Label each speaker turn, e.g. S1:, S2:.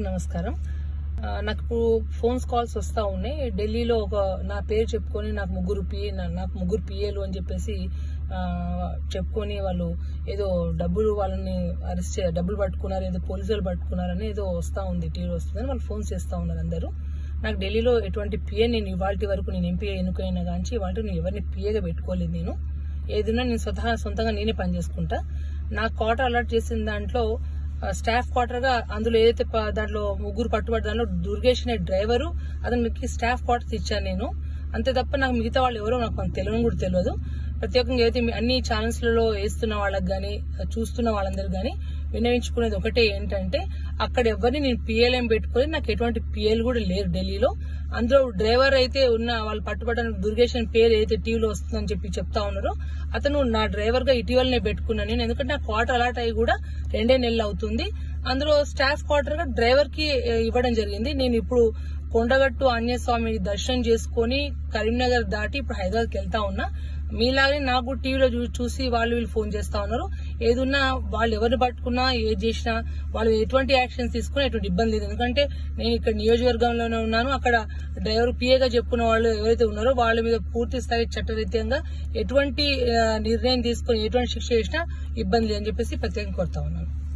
S1: నమస్కారం ఆ, నాకు ఇప్పుడు ఫోన్స్ కాల్స్ వస్తా ఉన్నాయి ఢిల్లీలో ఒక నా పేరు చెప్పుకొని నాకు ముగ్గురు పిఏ నాకు ముగ్గురు పిఏలు అని చెప్పేసి ఆ, చెప్పుకొని వాళ్ళు ఏదో డబ్బులు వాళ్ళని అరెస్ట్ చే డబ్బులు పట్టుకున్నారు ఏదో పోలీసులు పట్టుకున్నారని ఏదో వస్తా ఉంది టీవీ వస్తుందని వాళ్ళు ఫోన్ చేస్తా ఉన్నారు అందరూ నాకు ఢిల్లీలో ఎటువంటి పిఏ నేను ఇవాళ వరకు నేను ఎంపీ ఎన్నుకైనా కానీ ఇవాళ నేను ఎవరిని పిఏగా పెట్టుకోలేదు నేను ఏదైనా నేను స్వతహా సొంతంగా నేనే పని చేసుకుంటా నాకు క్వార్టర్ అలర్ట్ చేసిన దాంట్లో ఆ, స్టాఫ్ క్వార్టర్ గా అందులో ఏదైతే ప- దాంట్లో ముగ్గురు పట్టుబడి దాంట్లో దుర్గేష్ అనే డ్రైవరు అతను మీకు స్టాఫ్ క్వార్టర్స్ ఇచ్చాను నేను అంతే తప్ప నాకు మిగతా వాళ్ళు ఎవరో నాకు అంత తెలియని కూడా తెలియదు ప్రత్యేకంగా అయితే మీ అన్ని ఛానల్స్ లలో వేస్తున్న వాళ్ళకి గానీ చూస్తున్న వాళ్ళందరూ గానీ వినవించుకునేది ఒకటే ఏంటంటే అక్కడ ఎవరిని నేను పిఎల్ఎం పెట్టుకొని నాకు ఎటువంటి పిఎల్ కూడా లేరు ఢిల్లీలో అందులో డ్రైవర్ అయితే ఉన్న వాళ్ళు పట్టుబడిన దుర్గేష్ అని పేరు ఏదైతే టీవీలో వస్తుందని చెప్పి చెప్తా ఉన్నారో అతను నా డ్రైవర్ గా ఇటీవలనే పెట్టుకున్నాను నేను ఎందుకంటే నా క్వార్టర్ అలాట్ అయ్యి కూడా రెండే నెలలు అవుతుంది అందులో స్టాఫ్ క్వార్టర్ గా డ్రైవర్ కి ఏ, ఇవ్వడం జరిగింది నేను ఇప్పుడు కొండగట్టు ఆంజనేయ స్వామి దర్శనం చేసుకొని కరీంనగర్ దాటి ఇప్పుడు హైదరాబాద్కి వెళ్తా ఉన్నా మీలాగే నాకు కూడా టీవీలో చూ- చూసి వాళ్ళు వీళ్ళు ఫోన్ చేస్తా ఉన్నారు ఏదున్నా వాళ్ళు ఎవరిని పట్టుకున్నా ఏది చేసినా వాళ్ళు ఎటువంటి యాక్షన్స్ తీసుకున్నా ఎటువంటి ఇబ్బంది లేదు ఎందుకంటే నేను ఇక్కడ నియోజకవర్గంలోనే ఉన్నాను అక్కడ డ్రైవర్ పిఏగా చెప్పుకున్న వాళ్ళు ఎవరైతే ఉన్నారో వాళ్ళ మీద పూర్తి స్థాయి చట్టరీత్యంగా ఎటువంటి ఆ, నిర్ణయం తీసుకుని ఎటువంటి శిక్ష చేసినా ఇబ్బంది లేదని చెప్పేసి ప్రత్యేకంగా కోరుతా ఉన్నాను